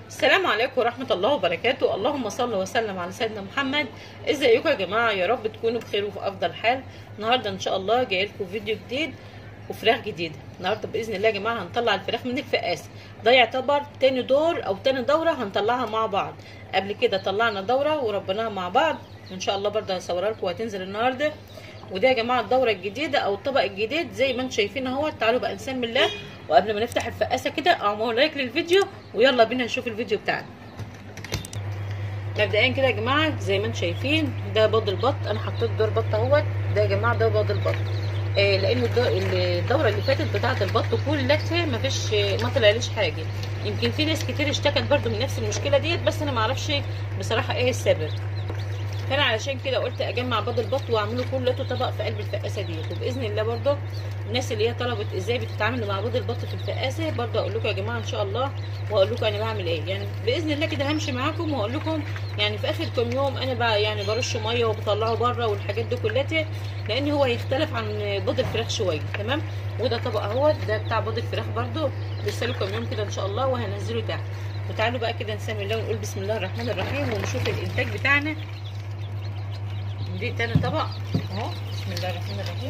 السلام عليكم ورحمة الله وبركاته اللهم صل وسلم على سيدنا محمد ازيكم يا جماعة يا رب تكونوا بخير وفي افضل حال النهاردة ان شاء الله جاي لكم فيديو جديد وفراخ جديدة النهاردة بإذن الله يا جماعة هنطلع الفراخ من الفقاس ده يعتبر تاني دور او تاني دورة هنطلعها مع بعض قبل كده طلعنا دورة وربناها مع بعض ان شاء الله برضه هصورها لكم وهتنزل النهارده وده يا جماعه الدوره الجديده او الطبق الجديد زي ما انتم شايفين اهو تعالوا بقى نسمي الله وقبل ما نفتح الفقاسه كده اعملوا لايك للفيديو ويلا بينا نشوف الفيديو بتاعنا مبدئيا كده يا جماعه زي ما انتم شايفين ده بيض البط انا حطيت دور بط اهوت ده يا جماعه ده بيض البط آه لان الدوره اللي فاتت بتاعه البط كلها ما فيش ما طلعليش حاجه يمكن في ناس كتير اشتكت برده من نفس المشكله ديت بس انا ما اعرفش بصراحه ايه السبب فانا علشان كده قلت اجمع بيض البط واعمله كله طبق في قلب الفقاسه ديت وباذن الله برده الناس اللي هي طلبت ازاي بتتعامل مع بيض البط في الفقاسه برده اقول لكم يا جماعه ان شاء الله واقول لكم انا بعمل ايه يعني باذن الله كده همشي معاكم واقول لكم يعني في اخر كام يوم انا بقى يعني برش ميه وبطلعه بره والحاجات دي كلها لان هو يختلف عن بيض الفراخ شويه تمام وده طبق اهوت ده بتاع بيض الفراخ برده لسه له كام يوم كده ان شاء الله وهنزله تحت وتعالوا بقى كده نسمي الله ونقول بسم الله الرحمن الرحيم ونشوف الانتاج بتاعنا دي تاني طبق اهو بسم الله الرحمن الرحيم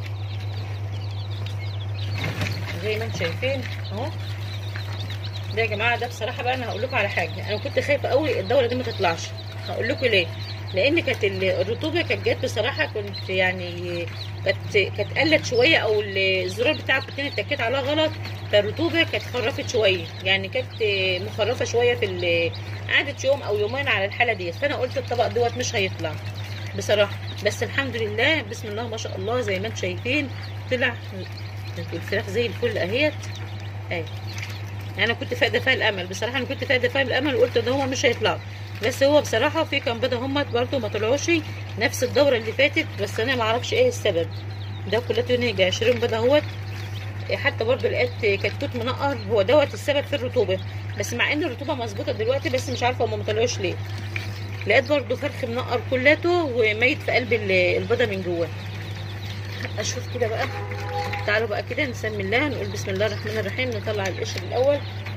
زي ما انتم شايفين اهو ده يا جماعه ده بصراحه بقى انا هقول لكم على حاجه انا كنت خايفه قوي الدوره دي ما تطلعش هقول لكم ليه لان كانت الرطوبه كانت جت بصراحه كنت يعني كانت كانت قلت شويه او الزرار بتاعك كنت اتكيت عليها غلط فالرطوبه كانت خرفت شويه يعني كانت مخرفه شويه في قعدت يوم او يومين على الحاله ديت فانا قلت الطبق دوت مش هيطلع بصراحه بس الحمد لله بسم الله ما شاء الله زي ما انتم شايفين طلع الفراخ زي الفل اهيت اهي انا كنت فاقده فيها الامل بصراحه انا كنت فاقده فيها الامل وقلت ده هو مش هيطلع بس هو بصراحه في كام بيضه هم برده ما طلعوش نفس الدوره اللي فاتت بس انا ما اعرفش ايه السبب ده كلته نيجي 20 بيضه اهوت حتى برضو لقيت كتكوت منقر هو دوت السبب في الرطوبه بس مع ان الرطوبه مظبوطه دلوقتي بس مش عارفه هم ما طلعوش ليه لقيت برضو فرخ منقر كلاته وميت في قلب البيضه من جوه اشوف كده بقى تعالوا بقى كده نسمي الله نقول بسم الله الرحمن الرحيم نطلع القشر الاول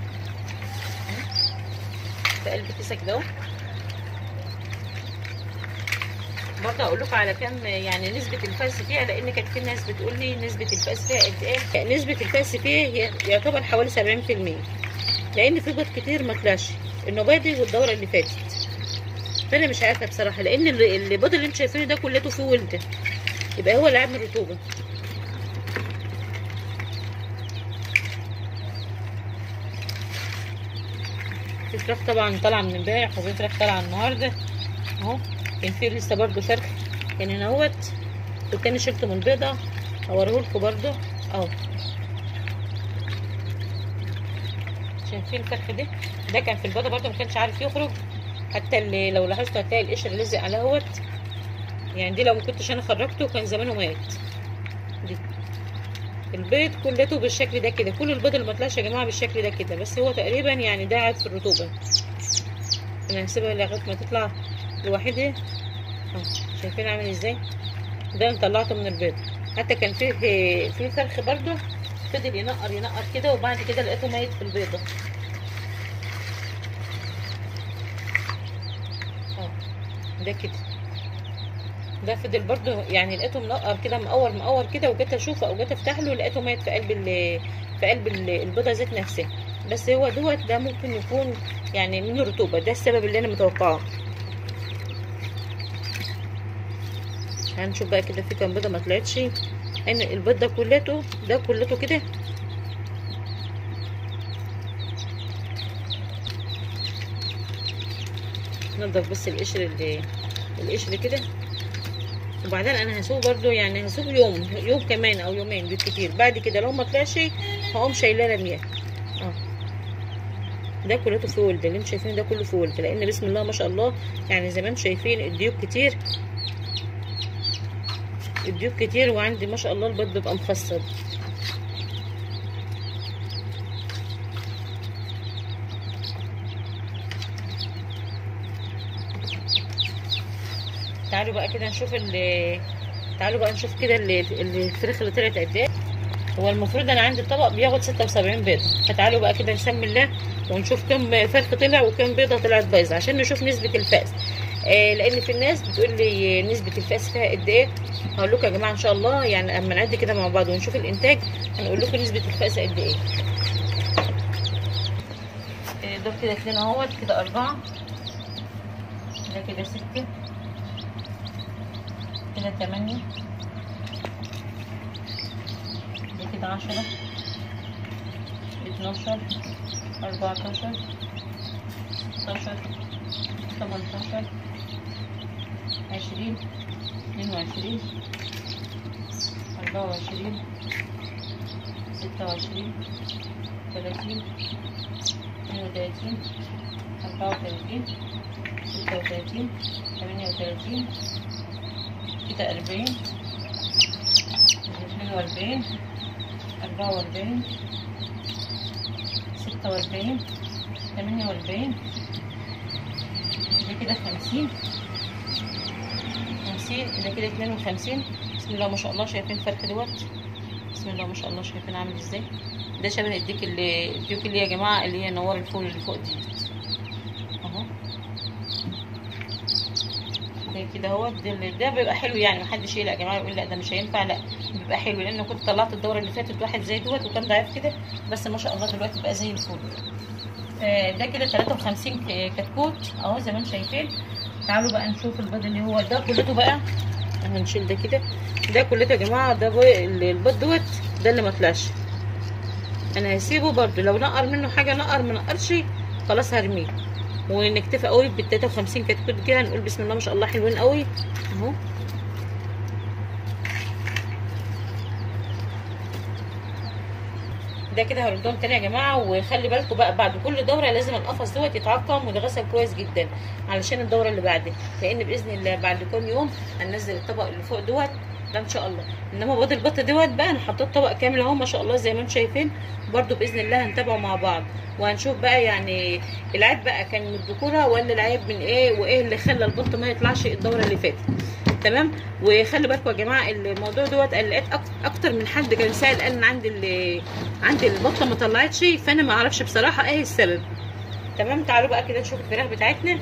في قلب كيسه كده اهو برضه اقول لكم على كام يعني نسبه الفاس فيها لان كانت في ناس بتقول لي نسبه الفاس فيها قد ايه نسبه الفاس فيها هي يعتبر حوالي 70% لان في بيض كتير ما طلعش النبادي والدوره اللي فاتت فانا مش عارفه بصراحه لان البيض اللي انتوا شايفينه ده كلته فيه ولده يبقى هو اللي عامل رطوبه في فراخ طبعا طالعه من امبارح وفي فراخ طالعه النهارده اهو كان في لسه برده فرخ كان هنا اهوت والتاني شلته من البيضه هوريهولكوا برده اهو شايفين الفرخ ده ده كان في البيضه برده ما كانش عارف يخرج حتى اللي لو لاحظتوا هتلاقي القشر لزق على اهوت يعني دي لو ما كنتش انا خرجته كان زمانه مات دي البيض كلته بالشكل ده كده كل البيض اللي ما طلعش يا جماعه بالشكل ده كده بس هو تقريبا يعني ده قاعد في الرطوبه انا هسيبها لغايه ما تطلع لوحدها اهو شايفين عامل ازاي ده انا طلعته من البيض حتى كان فيه في فرخ برده فضل ينقر ينقر كده وبعد كده لقيته ميت في البيضه ده كده ده فضل برضو يعني لقيته منقر كده مقور مقور كده وجيت اشوفه او جيت افتح له لقيته ميت في قلب في قلب البيضه ذات نفسها بس هو دوت ده ممكن يكون يعني من الرطوبه ده السبب اللي انا متوقعاه هنشوف بقى كده في كام بيضه ما طلعتش ان البيض ده كلته ده كلته كده نضف بس القشر اللي القشر كده وبعدين انا هسوق برضو يعني هسوق يوم يوم كمان او يومين بالكتير بعد كده لو ما طلعش هقوم شايلاه رمياه اه ده كلته في ولد اللي انتوا شايفينه ده كله في ولد لان بسم الله ما شاء الله يعني زي ما انتوا شايفين الديوك كتير الديوك كتير وعندي ما شاء الله البيض بيبقى مخصب تعالوا بقى كده نشوف ال تعالوا بقى نشوف كده الفراخ اللي طلعت قد ايه هو المفروض انا عندي الطبق بياخد 76 بيضه فتعالوا بقى كده نسمي الله ونشوف كم فرخ طلع وكم بيضه طلعت بايظه عشان نشوف نسبه الفأس آه لان في الناس بتقول لي نسبه الفأس فيها قد ايه هقول لكم يا جماعه ان شاء الله يعني اما نعد كده مع بعض ونشوف الانتاج هنقول لكم نسبه الفأس قد ايه آه دول كده اتنين اهوت كده اربعه ده كده سته كده تمانية ده كده عشرة اتناشر أربعتاشر ستاشر تمنتاشر عشرين اتنين وعشرين أربعة وعشرين ستة وعشرين تلاتين اتنين وتلاتين أربعة وتلاتين ستة وتلاتين تمانية وتلاتين كده أربعين اثنين وأربعين أربعة وأربعين ستة وأربعين ثمانية وأربعين ده كده خمسين خمسين ده كده اتنين وخمسين بسم الله ما شاء الله شايفين الفرق دوت بسم الله ما شاء الله شايفين عامل ازاي ده شبه الديك اللي الديوك اللي يا جماعة اللي هي نوار الفول اللي فوق ديت اهو ده كده اهو ده, ده بيبقى حلو يعني محدش يقلق يا جماعه يقول لا ده مش هينفع لا بيبقى حلو لان كنت طلعت الدوره اللي فاتت واحد زي دوت وكان ضعيف كده بس ما شاء الله دلوقتي بقى زي الفل آه ده كده 53 كتكوت اهو زي ما انتم شايفين تعالوا بقى نشوف البيض اللي هو ده كلته بقى هنشيل ده كده ده كلته يا جماعه ده البيض دوت ده اللي ما طلعش انا هسيبه برده لو نقر منه حاجه نقر ما نقرش خلاص هرميه ونكتفي قوي بال 53 كتكوت كده نقول بسم الله ما شاء الله حلوين قوي اهو ده كده هردهم تاني يا جماعه وخلي بالكم بقى بعد كل دوره لازم القفص دوت يتعقم ويتغسل كويس جدا علشان الدوره اللي بعدها لان باذن الله بعد كام يوم هننزل الطبق اللي فوق دوت ده ان شاء الله انما بيض البط دوت بقى انا حطيت طبق كامل اهو ما شاء الله زي ما انتم شايفين برده باذن الله هنتابعه مع بعض وهنشوف بقى يعني العيب بقى كان من الذكوره ولا العيب من ايه وايه اللي خلى البط ما يطلعش الدوره اللي فاتت تمام وخلي بالكم يا جماعه الموضوع دوت انا لقيت اكتر من حد كان سائل قال ان عندي عندي البطه ما طلعتش فانا ما اعرفش بصراحه ايه السبب تمام تعالوا بقى كده نشوف الفراخ بتاعتنا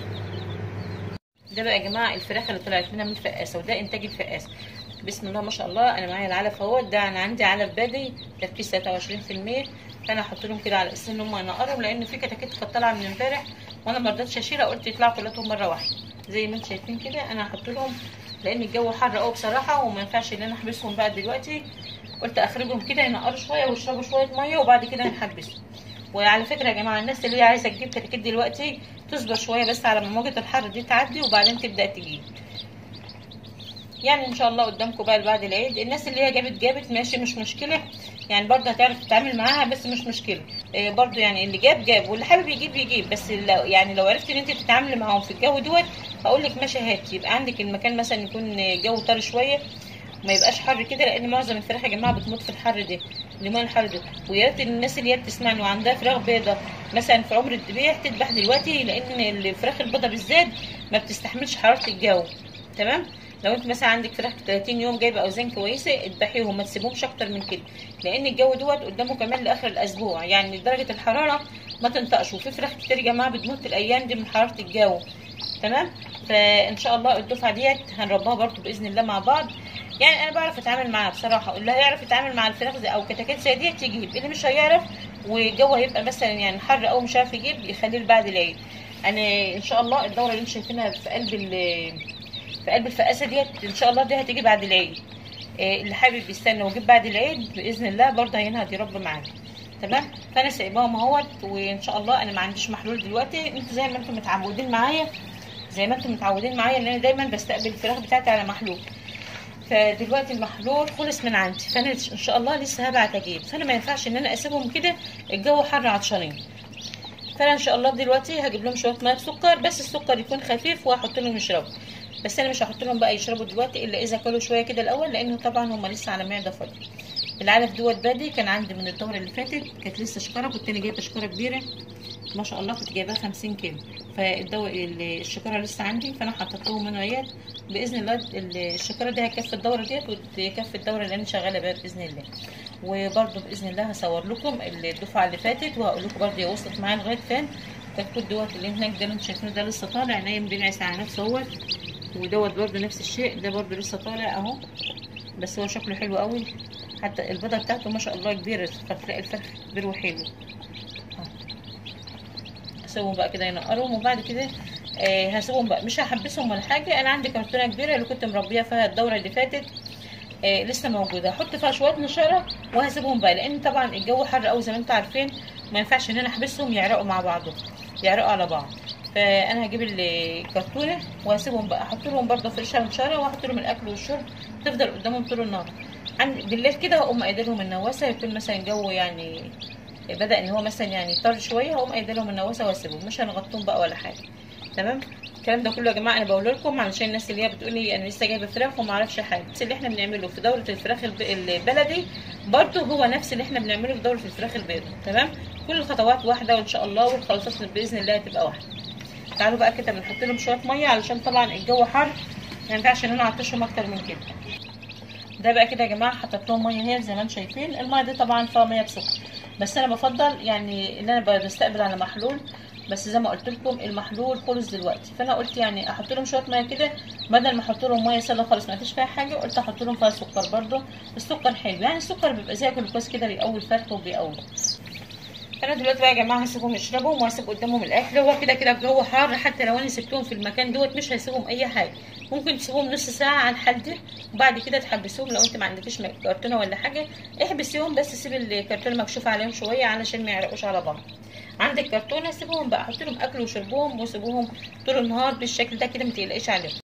ده بقى يا جماعه الفراخ اللي طلعت منها من الفقاسه وده انتاج الفقاسه بسم الله ما شاء الله انا معايا العلف اهوت ده انا عندي علف بادي تركيز 23% فانا هحط لهم كده على اساس ان هم ينقروا لان في كتاكيت كانت طالعه من امبارح وانا ما رضيتش اشيلها قلت يطلعوا كلهم مره واحده زي ما انتم شايفين كده انا هحط لهم لان الجو حر قوي بصراحه وما ينفعش ان انا احبسهم بقى دلوقتي قلت اخرجهم كده ينقروا شويه ويشربوا شويه ميه وبعد كده نحبسهم وعلى فكره يا جماعه الناس اللي هي عايزه تجيب كتاكيت دلوقتي تصبر شويه بس على ما موجه الحر دي تعدي وبعدين تبدا تجيب يعني ان شاء الله قدامكم بقى بعد العيد الناس اللي هي جابت جابت ماشي مش مشكله يعني برضه هتعرف تتعامل معاها بس مش مشكله إيه برضه يعني اللي جاب جاب واللي حابب يجيب يجيب بس لو يعني لو عرفت ان انت تتعاملي معاهم في الجو دوت هقول لك ماشي هات يبقى عندك المكان مثلا يكون جو طري شويه ما يبقاش حر كده لان معظم الفراخ يا جماعه بتموت في الحر ده اليومين الحر ده ويا ريت الناس اللي هي بتسمعني وعندها فراخ بيضه مثلا في عمر الذبيح تذبح دلوقتي لان الفراخ البيضه بالذات ما بتستحملش حراره الجو تمام لو انت مثلا عندك فراخ 30 يوم جايبه اوزان كويسه اذبحيهم ما تسيبهمش اكتر من كده لان الجو دوت قدامه كمان لاخر الاسبوع يعني درجه الحراره ما تنطقش وفي فراخ كتير يا جماعه بتموت الايام دي من حراره الجو تمام فان شاء الله الدفعه ديت هنربها برضو باذن الله مع بعض يعني انا بعرف اتعامل معاها بصراحه اللي هيعرف يتعامل مع الفراخ زي او كتاكيت زي ديت يجيب اللي مش هيعرف والجو هيبقى مثلا يعني حر او مش عارف يجيب يخليه بعد العيد انا ان شاء الله الدوره اللي انتم شايفينها في قلب في قلب الفقاسه ديت ان شاء الله دي هتيجي بعد العيد إيه اللي حابب يستنى ويجيب بعد العيد باذن الله برضه هينهض يرب معانا تمام فانا سايباهم اهوت وان شاء الله انا ما عنديش محلول دلوقتي انتوا زي ما انتم متعودين معايا زي ما انتم متعودين معايا ان انا دايما بستقبل الفراخ بتاعتي على محلول فدلوقتي المحلول خلص من عندي فانا ان شاء الله لسه هبعت اجيب فانا ما ينفعش ان انا اسيبهم كده الجو حر عطشانين فانا ان شاء الله دلوقتي هجيب لهم شويه ميه بسكر بس السكر يكون خفيف وهحط لهم يشربوا بس انا مش هحط لهم بقى يشربوا دلوقتي الا اذا كلوا شويه كده الاول لانه طبعا هم لسه على معده فاضيه العلف دوت بادي كان عندي من الدوره اللي فاتت كانت لسه شكاره كنت انا جايبه شكاره كبيره ما شاء الله كنت جايباها 50 كيلو فالدو الشكاره لسه عندي فانا حطيت لهم منويات باذن الله الشكاره دي هتكفي الدوره ديت وتكفي الدوره اللي انا شغاله بيها باذن الله وبرده باذن الله هصور لكم الدفعه اللي فاتت وهقول لكم برده هي وصلت معايا لغايه فين الكتكوت دوت اللي هناك ده اللي انتوا شايفينه ده لسه طالع نايم بينعس على نفسه اهوت ودوت برده نفس الشيء ده برده لسه طالع اهو بس هو شكله حلو قوي حتى البيضه بتاعته ما شاء الله كبيره فتلاقي الفرخ كبير وحلو هسيبهم بقى كده ينقرهم وبعد كده آه هسيبهم بقى مش هحبسهم ولا حاجه انا عندي كرتونه كبيره اللي كنت مربيه فيها الدوره اللي فاتت آه لسه موجوده هحط فيها شويه نشاره وهسيبهم بقى لان طبعا الجو حر قوي زي ما انتم عارفين ما ينفعش ان انا احبسهم يعرقوا مع بعضهم يعرقوا على بعض فانا هجيب الكرتونه وهسيبهم بقى احط لهم برده فرشه نشاره واحط لهم الاكل والشرب تفضل قدامهم طول النهار عند بالليل كده هقوم قايله لهم النواسه يكون مثلا جو يعني بدا ان هو مثلا يعني طار شويه هقوم قايله لهم النواسه واسيبهم مش هنغطيهم بقى ولا حاجه تمام الكلام ده كله يا جماعه انا بقول لكم علشان الناس اللي هي بتقول لي انا لسه جايبه فراخ وما اعرفش حاجه بس اللي احنا بنعمله في دوره الفراخ البلدي برضه هو نفس اللي احنا بنعمله في دوره الفراخ البيضاء تمام كل الخطوات واحده وان شاء الله والخلطات باذن الله هتبقى واحده تعالوا بقى كده بنحط لهم شويه ميه علشان طبعا الجو حر ما ينفعش ان انا اعطشهم اكتر من كده ده بقى كده يا جماعه حطيت لهم ميه هي زي ما انتم شايفين الميه دي طبعا فيها ميه بسكر بس انا بفضل يعني ان انا بستقبل على محلول بس زي ما قلت لكم المحلول خلص دلوقتي فانا قلت يعني احط لهم شويه ميه كده بدل ما احط لهم ميه ساده خالص ما فيش فيها حاجه قلت احط لهم فيها سكر برده السكر حلو يعني السكر بيبقى زي جلوكوز كده بيقوي الفرخ وبيقوي انا دلوقتي بقى يا جماعه هسيبهم يشربوا وهسيب قدامهم الاكل هو كده كده الجو حار حتى لو انا سبتهم في المكان دوت مش هيسيبهم اي حاجه ممكن تسيبهم نص ساعه على الحال ده وبعد كده تحبسوهم لو انت ما عندكيش كرتونه ولا حاجه احبسيهم بس سيب الكرتونه مكشوفه عليهم شويه علشان ما يعرقوش على بعض عندك كرتونه سيبهم بقى حط لهم اكل وشربهم وسيبوهم طول النهار بالشكل ده كده ما تقلقيش عليهم